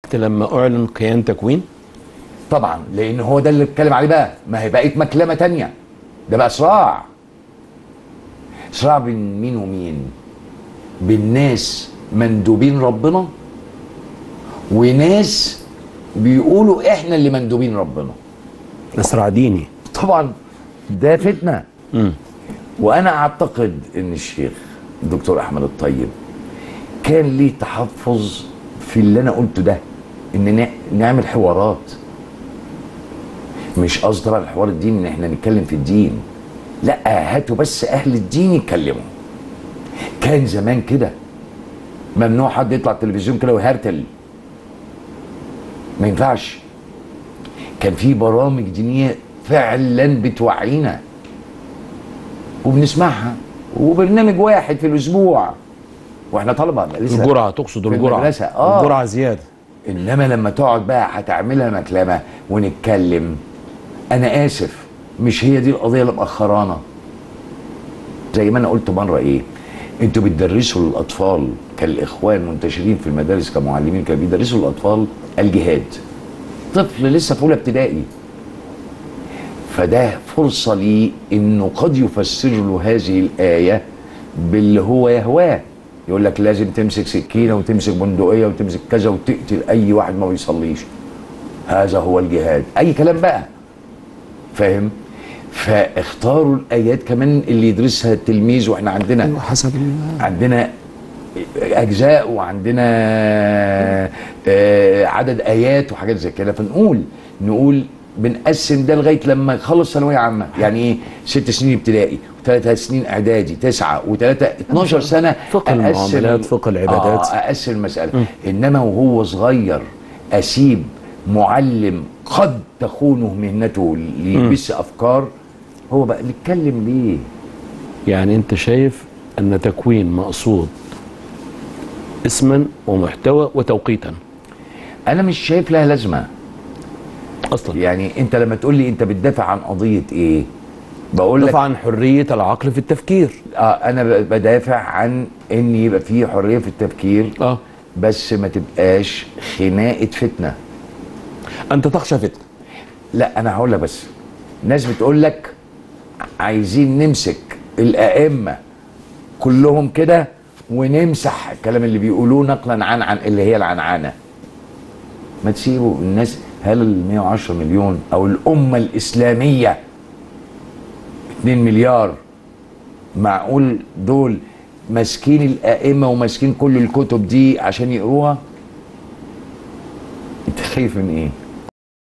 استغربت لما اعلن كيان تكوين طبعا لان هو ده اللي بتكلم عليه بقى ما هي بقت مكلمه تانية ده بقى صراع صراع بين مين ومين بين ناس مندوبين ربنا وناس بيقولوا احنا اللي مندوبين ربنا صراع ديني طبعا ده فتنه مم. وانا اعتقد ان الشيخ الدكتور احمد الطيب كان ليه تحفظ في اللي انا قلته ده ان نع- نعمل حوارات مش قصدي طبعا الحوار الديني ان احنا نتكلم في الدين لا هاتوا بس اهل الدين يتكلموا كان زمان كده ممنوع حد يطلع التلفزيون كده ويهرتل ما ينفعش كان في برامج دينيه فعلا بتوعينا وبنسمعها وبرنامج واحد في الاسبوع واحنا طلبه لسه الجرعه تقصد في الجرعه المدرسة، آه. الجرعه زياده انما لما تقعد بقى هتعملها مكلمه ونتكلم انا اسف مش هي دي القضيه اللي مأخرانا زي ما انا قلت مره ايه انتوا بتدرسوا للاطفال كالاخوان منتشرين في المدارس كمعلمين كانوا بيدرسوا للاطفال الجهاد طفل لسه في اولى ابتدائي فده فرصه لي انه قد يفسر له هذه الايه باللي هو يهواه يقول لك لازم تمسك سكينه وتمسك بندقيه وتمسك كذا وتقتل اي واحد ما بيصليش هذا هو الجهاد اي كلام بقى فاهم فاختاروا الايات كمان اللي يدرسها التلميذ واحنا عندنا حسب عندنا اجزاء وعندنا آه، عدد ايات وحاجات زي كده فنقول نقول بنقسم ده لغايه لما يخلص ثانويه عامه يعني ايه ست سنين ابتدائي وثلاث سنين اعدادي تسعه وثلاثه 12 سنه فقه أقسم- المعاملات، فقه العبادات. اه اقسم المساله انما وهو صغير اسيب معلم قد تخونه مهنته ليلبس افكار هو بقى نتكلم ليه يعني انت شايف ان تكوين مقصود اسما ومحتوى وتوقيتا انا مش شايف لها لازمه اصلا يعني انت لما تقول لي انت بتدافع عن قضيه ايه بقول لك دفع عن حريه العقل في التفكير اه انا ب- بدافع عن ان يبقى في حريه في التفكير اه بس ما تبقاش خناقه فتنه انت تخشى فتنه لا انا هقول لك بس ناس بتقول لك عايزين نمسك الائمه كلهم كده ونمسح الكلام اللي بيقولوه نقلا عن عن اللي هي العنعنه ما تسيبوا الناس هل ال 110 مليون او الامه الاسلاميه 2 مليار معقول دول ماسكين الائمه وماسكين كل الكتب دي عشان يقروها انت خايف من ايه